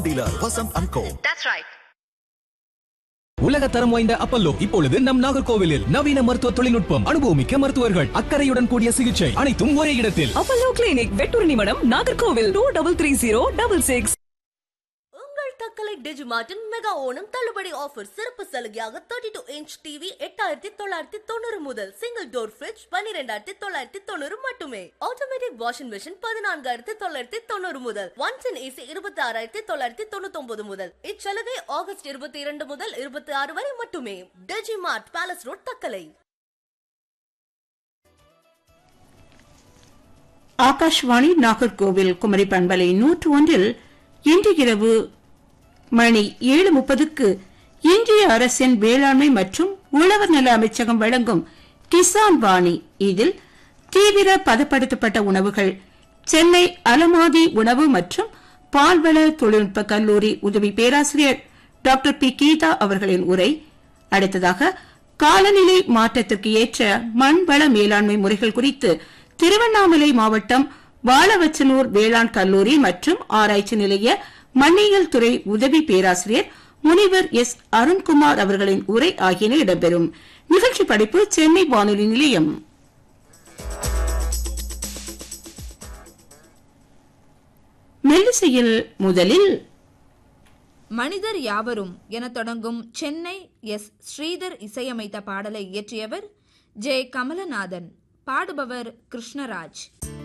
Dealer Vasanth and co That's right. உலக தரம் வாய்ந்த அப்பல்லோ இப்பொழுது நம் நாகர்கோவிலில் நவீன மருத்துவ தொழில்நுட்பம் அனுபவமிக்க மருத்துவர்கள் அக்கறையுடன் கூடிய சிகிச்சை அனைத்தும் ஒரே இடத்தில் Apollo clinic Vetturni Madam Nagercoil two double three zero double six உங்கள் தக்கலை டிஜிமார்ட்டின் மெகா ஓணம் தள்ளுபடி ஆஃபர் சிறப்பு சலுகையாக தேர்ட்டி டூ இன்ச் டிவி எட்டாயிரத்தி தொள்ளாயிரத்தி தொண்ணூறு முதல் சிங்கிள் டோர் ஃபிரிட்ஜ் பன்னிரெண்டாயிரத்தி தொள்ளாயிரத்தி தொண்ணூறு மட்டுமே ஆட்டோமேட்டிக் வாஷிங் மிஷின் பதினான்காயிரத்தி தொள்ளாயிரத்தி தொண்ணூறு முதல் ஒன் டென் ஏசி இருபத்தி ஆறாயிரத்தி தொள்ளாயிரத்தி தொண்ணூத்தி ஒன்பது முதல் இச்சலுகை ஆகஸ்ட் இருபத்தி இரண்டு முதல் இருபத்தி ஆறு வரை மட்டுமே Digimart palace road Thuckalay Akashvani Nagercoil Kumari பண்பலை நூற்று ஒன்றில் இன்று இரவு மணி ஏழு முப்பதுக்கு இந்திய அரசின் வேளாண்மை மற்றும் உழவர் நல அமைச்சகம் வழங்கும் கிசான் வாணி இதில் தீவிர பதப்படுத்தப்பட்ட உணவுகள் சென்னை அலமாதி உணவு மற்றும் பால்வள தொழில்நுட்ப கல்லூரி உதவி பேராசிரியர் டாக்டர் பி கீதா அவர்களின் உரை அடுத்ததாக காலநிலை மாற்றத்திற்கு ஏற்ற மண்வள மேலாண்மை முறைகள் குறித்து திருவண்ணாமலை மாவட்டம் வாழவச்சனூர் வேளாண் கல்லூரி மற்றும் ஆராய்ச்சி நிலைய மண்ணியல் துறை உதவி பேராசிரியர் முனிவர் எஸ் அருண்குமார் அவர்களின் உரை ஆகியன இடம்பெறும் நிகழ்ச்சி படைப்பு சென்னை வானொலி நிலையம் மெல்லிசையில் முதலில் மனிதர் யாவரும் என தொடங்கும் சென்னை எஸ் ஸ்ரீதர் இசையமைத்த பாடலை இயற்றியவர் ஜே கமலநாதன் பாடுபவர் கிருஷ்ணராஜ்